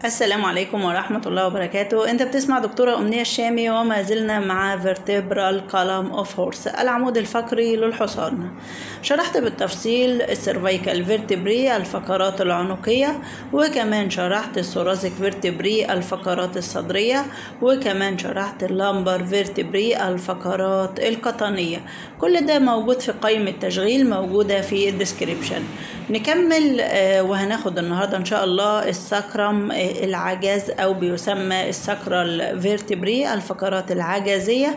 السلام عليكم ورحمة الله وبركاته انت بتسمع دكتورة أمنية الشامي وما زلنا مع vertebral column of horse العمود الفقري للحصان شرحت بالتفصيل السيرفيكال فيرتبري الفقرات العنقية وكمان شرحت الثوراسيك فيرتبري الفقرات الصدرية وكمان شرحت اللامبر فيرتبري الفقرات القطنية كل ده موجود في قائمة تشغيل موجودة في الديسكريبشن نكمل آه، وهناخد النهاردة إن شاء الله الساكرم آه، العجز أو بيسمى الساكرال فيرتبري الفقرات العجزية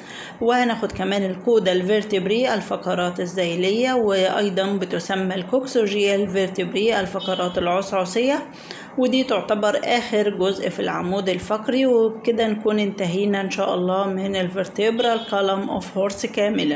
وهناخد كمان الكودا الفيرتبري الفقرات الذيلية وأيضا بتسمى الكوكسوجيال فيرتبري الفقرات العصعصية ودي تعتبر آخر جزء في العمود الفقري وبكده نكون انتهينا إن شاء الله من الفرتبرال كولوم اوف هورس كاملا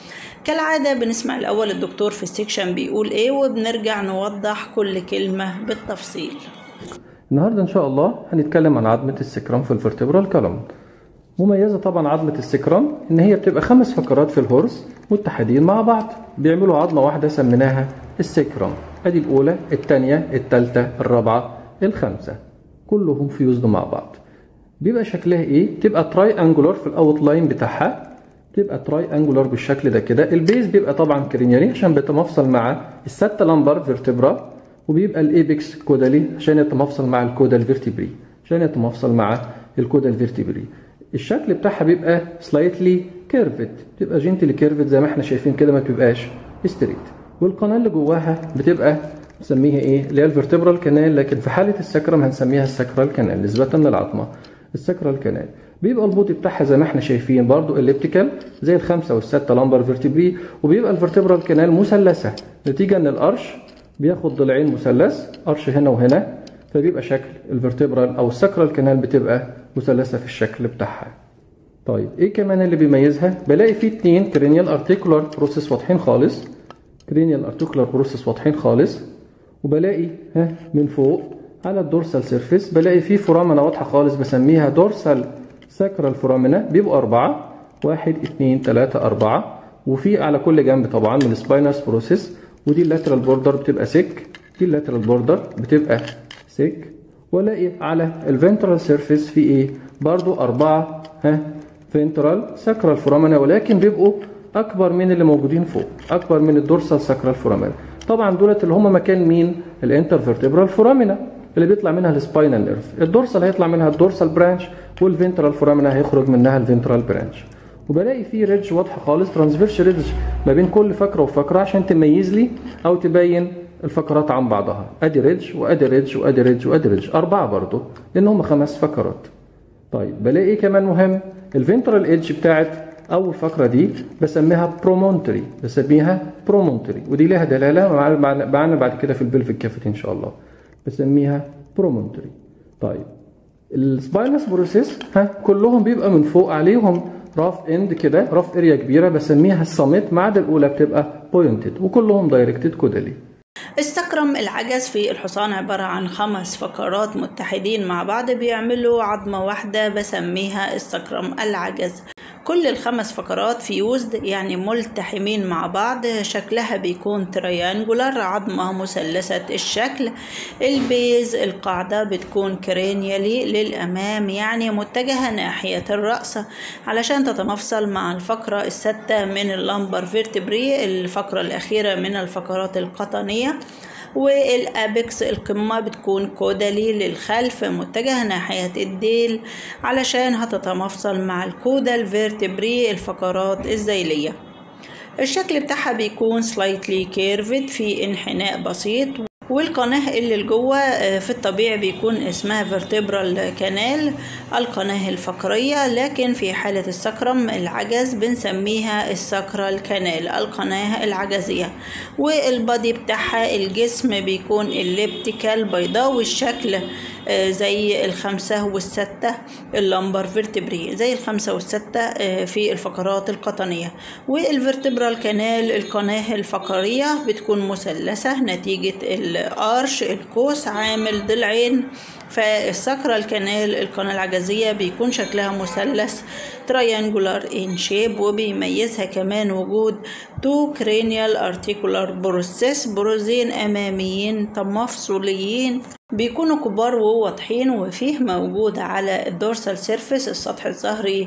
كالعادة بنسمع الأول الدكتور في السكشن بيقول إيه وبنرجع نوضح كل كلمة بالتفصيل النهارده ان شاء الله هنتكلم عن عظمه السكرام في الفرتبرال كولوم مميزه طبعا عظمه السكرام ان هي بتبقى خمس فقرات في الهورس متحدين مع بعض بيعملوا عظمه واحده سميناها السكرام ادي الاولى الثانيه الثالثه الرابعه الخامسه كلهم فيوزد مع بعض بيبقى شكلها ايه تبقى تراي انجولار في الاوت لاين بتاعها تبقى تراي انجولار بالشكل ده كده البيز بيبقى طبعا كرينيالي عشان بيتمفصل مع الستة لامبر فيرتبرا وبيبقى الايبكس كودالي عشان يتمفصل مع الكودا الفيرتبري عشان يتمفصل مع الكودا الفيرتبري الشكل بتاعها بيبقى سلايتلي كيرفت بتبقى جنتلي كيرفت زي ما احنا شايفين كده ما بتبقاش ستريت والقناه اللي جواها بتبقى نسميها ايه اللي هي الفيرتبرال كانال لكن في حاله السكرم هنسميها السكرال كانال نسبه للعظمه السكرال كانال بيبقى البوطي بتاعها زي ما احنا شايفين برضو اليبتيكال زي الخمسه والسته لامبر فيرتبري وبيبقى الفيرتبرال كانال مثلثه نتيجه ان القرش بياخد ضلعين مثلث قرش هنا وهنا فبيبقى شكل الفرتبرال او السكرال كانال بتبقى مثلثه في الشكل بتاعها طيب ايه كمان اللي بيميزها بلاقي فيه اتنين كرينيال ارتيكولار بروسيس واضحين خالص كرينيال ارتيكولار بروسيس واضحين خالص وبلاقي ها من فوق على الدورسال سيرفيس بلاقي فيه فورامنا واضحه خالص بسميها دورسال ساكرال فورامنا بيبقوا اربعه واحد اتنين تلاته اربعه وفي على كل جنب طبعا من السباينس بروسيس ودي اللاترال بوردر بتبقى سيك دي اللاترال بوردر بتبقى سيك والاقي على الفنترال سيرفيس في ايه برضو أربعة ها فنترال ساكرال فورامنا ولكن بيبقوا أكبر من اللي موجودين فوق أكبر من الدورسال ساكرال فورامنا طبعا دولت اللي هم مكان مين الانترفيرتبرال فورامنا اللي بيطلع منها السباينال نيرف الدورسال هيطلع منها الدورسال برانش والفنترال فورامنا هيخرج منها الفنترال برانش وبلاقي فيه ريدج واضحه خالص ترانسفيرش ريدج ما بين كل فقره وفقره عشان تميز لي او تبين الفقرات عن بعضها ادي ريدج وادي ريدج وادي ريدج وادي ريدج اربعه برضه لان هم خمس فقرات طيب بلاقي ايه كمان مهم الفنترال ايدج بتاعت اول فقره دي بسميها برومونتري بسميها برومونتري ودي لها دلاله معانا معانا بعد كده في البلفيك كافيتي ان شاء الله بسميها برومونتري طيب السباينس بروسيس ها كلهم بيبقى من فوق عليهم راف اند كده راف اريا كبيره بسميها الصمت ما عدا الاولى بتبقى بوينتد وكلهم دايركتد كودالي السكرم العجز في الحصان عبارة عن خمس فقرات متحدين مع بعض بيعملوا عظمة واحدة بسميها السكرم العجز كل الخمس فقرات فيوزد يعني ملتحمين مع بعض شكلها بيكون تريانجولار عظمة مثلثة الشكل البيز القاعدة بتكون كرينيالي للأمام يعني متجهة ناحية الرأس علشان تتمفصل مع الفقرة الستة من اللامبر فيرتبري الفقرة الأخيرة من الفقرات القطنية والابكس القمة بتكون كودالي للخلف متجهة ناحية الديل علشان هتتمفصل مع الكودا الفيرتبري الفقرات الذيلية الشكل بتاعها بيكون سلايتلي كيرفد في انحناء بسيط والقناة اللي لجوه في الطبيعي بيكون اسمها فيرتبرال كانال القناة الفقرية لكن في حالة السكرم العجز بنسميها السكرال كانال القناة العجزية والبادي بتاعها الجسم بيكون الليبتيكال بيضاوي الشكل زي الخمسة والستة اللمبر فيرتبري زي الخمسة والستة في الفقرات القطنية والفيرتبرال كانال القناة الفقرية بتكون مثلثة نتيجة القرش القوس عامل ضلعين فالساكرال كانال القناة العجزية بيكون شكلها مثلث triangular in shape وبيميزها كمان وجود تو cranial articular process بروزين أماميين مفصوليين بيكونوا كبار وواضحين وفيه موجود على الدورسال سيرفيس السطح الظهري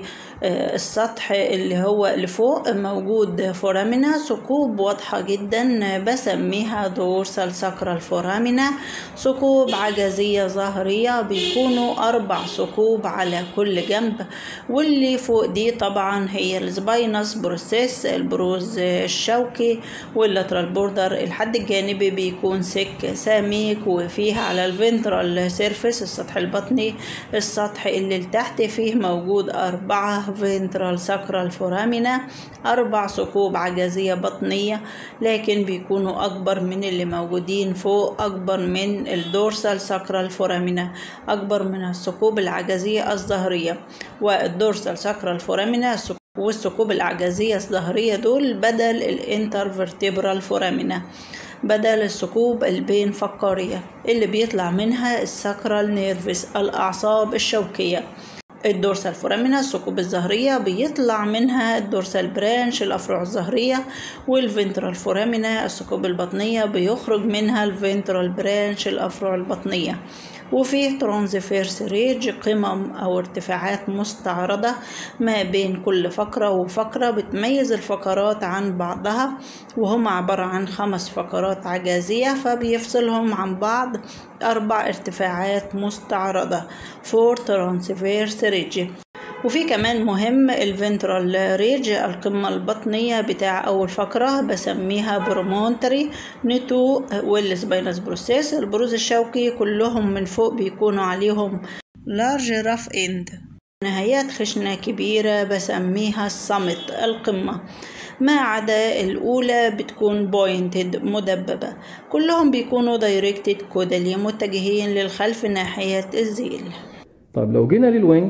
السطح اللي هو اللي فوق موجود فورامينا ثقوب واضحة جدا بسميها دورسال ساكرال فورامينا ثقوب عجزية ظهرية بيكونوا أربع ثقوب على كل جنب واللي فوق دي طبعا هي السباينس بروسيس البروز الشوكي واللاترال بوردر الحد الجانبي بيكون سك سميك وفيه على الفنترال سيرفيس السطح البطني السطح اللي لتحت فيه موجود أربعة فنترال ساكرال فورامينا أربع ثقوب عجزية بطنية لكن بيكونوا أكبر من اللي موجودين فوق أكبر من الدورسال ساكرال فورامينا أكبر من الثقوب العجزية الظهرية والدورسال ساكرال فورامينا والثقوب العجزية الظهرية دول بدل الانترفرتبرال فورامينا بدل الثقوب البين فقارية اللي بيطلع منها الساكرال نيرفس الأعصاب الشوكية الدورسال فورامينا الثقوب الظهرية بيطلع منها الدورسال برانش الأفرع الظهرية والفنترال فورامينا الثقوب البطنية بيخرج منها الفنترال برانش الأفرع البطنية وفيه ترانزفيرس ريج قمم أو ارتفاعات مستعرضة ما بين كل فقرة وفقرة بتميز الفقرات عن بعضها وهم عبارة عن خمس فقرات عجازية فبيفصلهم عن بعض أربع ارتفاعات مستعرضة فور ترانسفيرس ريج وفي كمان مهم الفنترال ريج القمة البطنية بتاع أول فقرة بسميها برومونتري نتو والسباينس بروسيس البروز الشوكي كلهم من فوق بيكونوا عليهم لارج راف اند نهايات خشنة كبيرة بسميها الصمت القمة ما عدا الأولى بتكون بوينتد مدببة كلهم بيكونوا دايركتد كودالي متجهين للخلف ناحية الزيل طيب لو جينا للوينج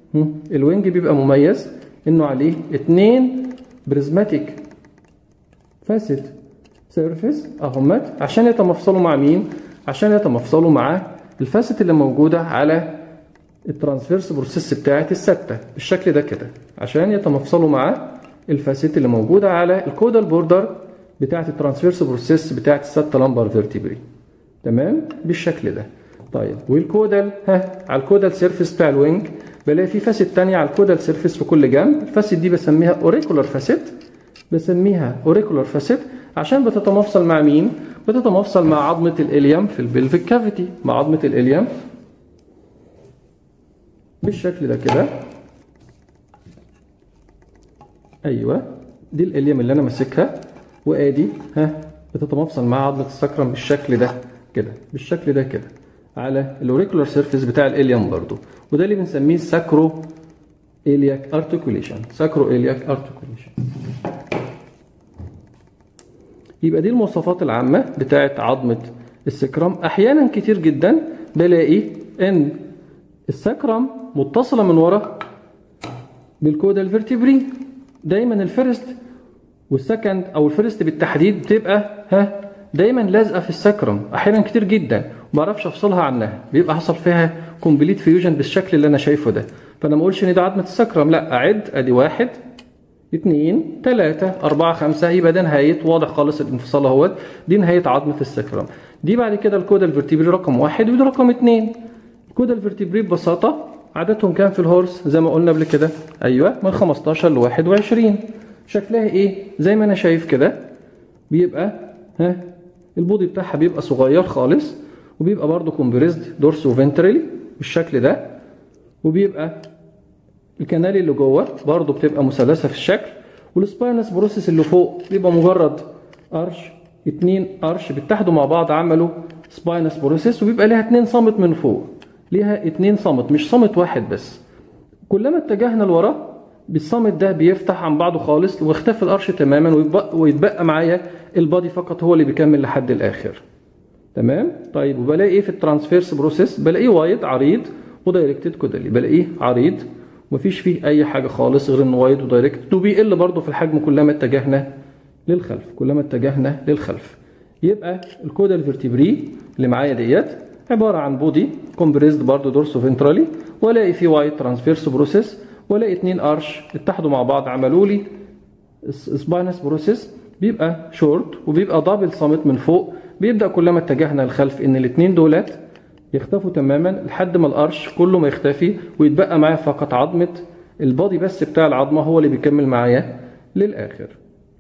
الوينج بيبقى مميز انه عليه اتنين بريزماتيك فاسد سيرفيس اهمت عشان يتمفصلوا مع مين عشان يتمفصلوا مع الفاسد اللي موجودة على الترانسفيرس بروسيس بتاعت الستة بالشكل ده كده عشان يتمفصلوا مع الفاسيت اللي موجودة على الكودال بوردر بتاعت الترانسفيرس بروسيس بتاعت الستة لمبر فيرتيبري تمام بالشكل ده طيب والكودال ها على الكودال سيرفيس بتاع الوينج بلاقي في فاسيت تانية على الكودال سيرفيس في كل جنب الفاسيت دي بسميها اوريكولار فاسيت بسميها اوريكولار فاسيت عشان بتتمفصل مع مين بتتمفصل مع عظمة الإليم في البلفيك كافيتي مع عظمة الإليم بالشكل ده كده ايوه دي الاليم اللي انا ماسكها وادي ها بتتمفصل مع عظمه السكرم بالشكل ده كده بالشكل ده كده على الاوريكولار سيرفيس بتاع الاليم برضو وده اللي بنسميه ساكرو الياك ارتكوليشن ساكرو الياك ارتكوليشن يبقى دي المواصفات العامه بتاعت عظمه السكرم احيانا كتير جدا بلاقي ان السكرم متصله من ورا بالكودا فيرتيبري دايما الفيرست والسكند او الفيرست بالتحديد بتبقى ها دايما لازقه في السكرم احيانا كتير جدا ما بعرفش افصلها عنها بيبقى حصل فيها كومبليت فيوجن بالشكل اللي انا شايفه ده فانا ما اقولش ان ده عظمه السكرم لا اعد ادي واحد اثنين ثلاثة أربعة خمسة يبقى ده نهاية واضح خالص الانفصال اهوت دي نهاية عظمة السكرم دي بعد كده الكودا الفرتيبري رقم واحد ودي رقم اثنين الكودا الفرتيبري ببساطة عددهم كام في الهورس زي ما قلنا قبل كده ايوه من 15 ل 21 شكلها ايه زي ما انا شايف كده بيبقى ها البودي بتاعها بيبقى صغير خالص وبيبقى برضه كومبريزد دورسو فنترالي بالشكل ده وبيبقى الكنال اللي جوه برضه بتبقى مثلثه في الشكل والسباينس بروسيس اللي فوق بيبقى مجرد ارش اتنين ارش بيتحدوا مع بعض عملوا سباينس بروسيس وبيبقى ليها اتنين صامت من فوق ليها اتنين صامت مش صامت واحد بس كلما اتجهنا لورا بالصامت ده بيفتح عن بعضه خالص واختفى القرش تماما ويتبقى, ويتبقى معايا البادي فقط هو اللي بيكمل لحد الاخر تمام طيب وبلاقي ايه في الترانسفيرس بروسيس بلاقيه وايد عريض ودايركتد كودالي بلاقيه عريض ومفيش فيه اي حاجه خالص غير انه وايد ودايركتد وبيقل برضه في الحجم كلما اتجهنا للخلف كلما اتجهنا للخلف يبقى الكودا الفرتبري اللي معايا ديت عبارة عن بودي كومبريزد برضه دورسو فنترالي والاقي فيه وايت ترانسفيرس بروسيس والاقي اتنين ارش اتحدوا مع بعض عملوا لي سباينس بروسيس بيبقى شورت وبيبقى دبل صامت من فوق بيبدا كلما اتجهنا للخلف ان الاتنين دولات يختفوا تماما لحد ما القرش كله ما يختفي ويتبقى معايا فقط عظمه البادي بس بتاع العظمه هو اللي بيكمل معايا للاخر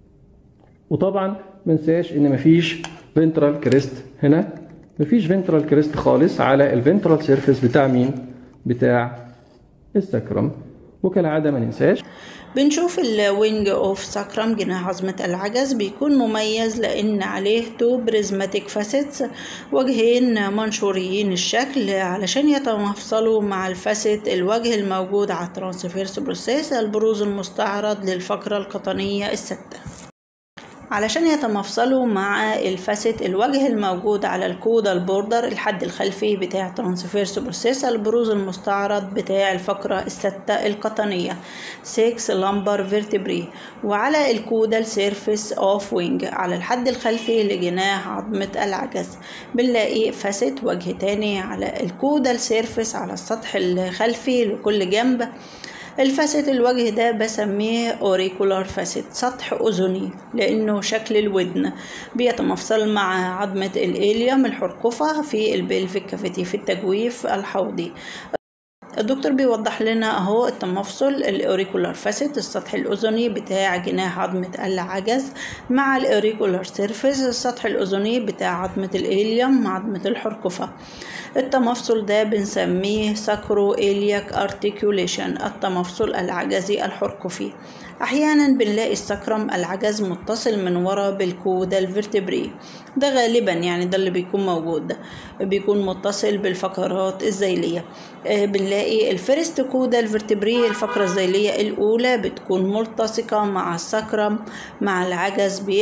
وطبعا ما ننساش ان مفيش فنترال كريست هنا مفيش فنترال كريست خالص على الفنترال سيرفيس بتاع مين بتاع السكرم وكالعاده ما ننساش بنشوف الوينج اوف ساكرم جناح عظمة العجز بيكون مميز لأن عليه تو بريزماتيك فاسيتس وجهين منشوريين الشكل علشان يتمفصلوا مع الفاسيت الوجه الموجود على الترانسفيرس بروسيس البروز المستعرض للفقرة القطنية الستة علشان يتمفصلوا مع الفاسيت الوجه الموجود على الكودال بوردر الحد الخلفي بتاع ترانسفيرس بروسيس البروز المستعرض بتاع الفقرة الستة القطنية 6 لامبر فيرتبري وعلى الكودال سيرفيس اوف وينج على الحد الخلفي لجناح عظمة العجز بنلاقي فاسيت وجه تاني على الكودال سيرفيس على السطح الخلفي لكل جنب الفاسيت الوجه ده بسميه اوريكولار فاسيت سطح اذني لانه شكل الودن بيتمفصل مع عظمة الاليوم الحرقفة في البلفيك كافيتي في التجويف الحوضي الدكتور بيوضح لنا اهو التمفصل الاوريكولار فاسيت السطح الاذني بتاع جناح عظمة العجز مع الاوريكولار سيرفيس السطح الاذني بتاع عظمة الاليوم مع عظمة الحرقفة التمفصل ده بنسميه ساكرو إلياك ارتيكوليشن التمفصل العجزي الحرقفي احيانا بنلاقي السكرم العجز متصل من ورا بالكودا الفرتبري ده غالبا يعني ده اللي بيكون موجود بيكون متصل بالفقرات الذيلية بنلاقي الفيرست كودا الفرتبري الفقرة الذيلية الأولى بتكون ملتصقة مع السكرم مع العجز بي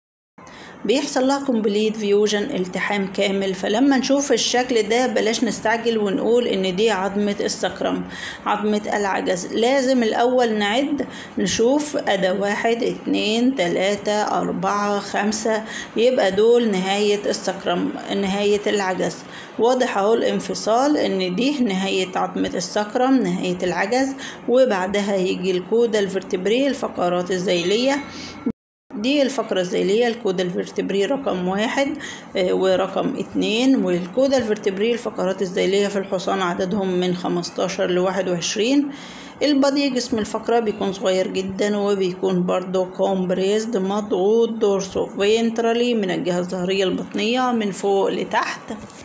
بيحصل لها كومبليت فيوجن التحام كامل فلما نشوف الشكل ده بلاش نستعجل ونقول ان دي عظمة السكرم عظمة العجز لازم الاول نعد نشوف ادا واحد اتنين تلاتة اربعة خمسة يبقى دول نهاية السكرم نهاية العجز واضح اهو الانفصال ان دي نهاية عظمة السكرم نهاية العجز وبعدها يجي الكودا الفرتبري الفقرات الذيلية دي الفقرة الذيلية الكودا الفرتبري رقم واحد ورقم اتنين والكودا الفرتبري الفقرات الذيلية في الحصان عددهم من خمستاشر لواحد وعشرين البادي جسم الفقرة بيكون صغير جدا وبيكون برضو كومبريزد مضغوط دورسو فينترالي من الجهة الظهرية البطنية من فوق لتحت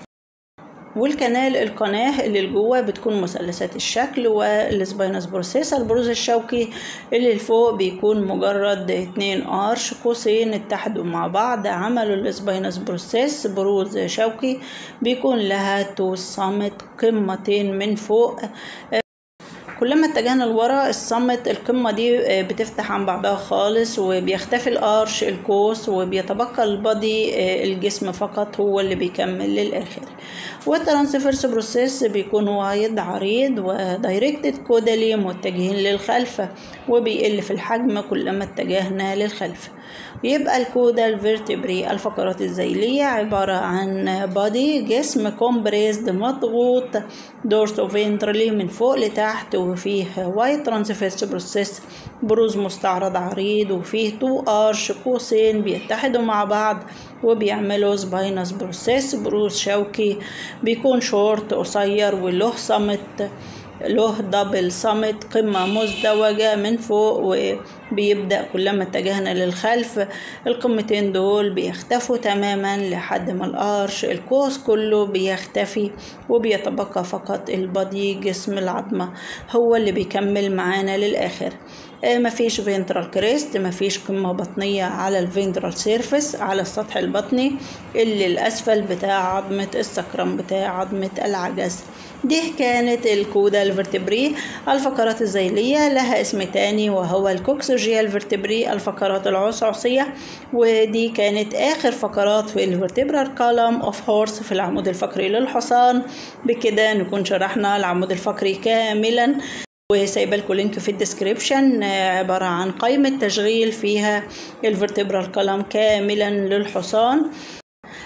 والكنال القناة اللي لجوه بتكون مثلثات الشكل والسباينس بروسيس البروز الشوكي اللي لفوق بيكون مجرد اتنين ارش قوسين اتحدوا مع بعض عملوا السباينس بروسيس بروز شوكي بيكون لها تو صامت قمتين من فوق كلما اتجهنا لورا الصمت القمة دي بتفتح عن بعضها خالص وبيختفي القرش القوس وبيتبقى البادي الجسم فقط هو اللي بيكمل للآخر والترانسفيرس بروسيس بيكون وايد عريض ودايركتد كودالي متجهين للخلف وبيقل في الحجم كلما اتجهنا للخلف يبقى الكودا الفيرتبري الفقرات الذيلية عبارة عن بادي جسم كومبريزد مضغوط دورسو فينترالي من فوق لتحت وفيه وايت ترانسفيرس بروسيس بروز مستعرض عريض وفيه تو ارش قوسين بيتحدوا مع بعض وبيعملوا سباينس بروسيس بروز شوكي بيكون شورت قصير وله صمت له دبل صمت قمة مزدوجة من فوق وبيبدأ كلما اتجهنا للخلف القمتين دول بيختفوا تماما لحد ما القرش القوس كله بيختفي وبيتبقى فقط البادي جسم العظمة هو اللي بيكمل معانا للآخر مفيش فينترال كريست مفيش قمة بطنية على الفينترال سيرفيس على السطح البطني اللي الأسفل بتاع عظمة السكرم بتاع عظمة العجز دي كانت الكودا الفرتبري الفقرات الذيلية لها اسم تاني وهو الكوكسوجيال فيرتبري الفقرات العصعصية ودي كانت آخر فقرات في الفرتبرال كولوم اوف هورس في العمود الفقري للحصان بكده نكون شرحنا العمود الفقري كاملا وسايبه لكم لينك في الديسكريبشن عباره عن قائمه تشغيل فيها الفرتبرال كولوم كاملا للحصان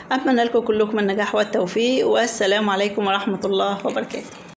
أتمنى لكم كلكم النجاح والتوفيق والسلام عليكم ورحمة الله وبركاته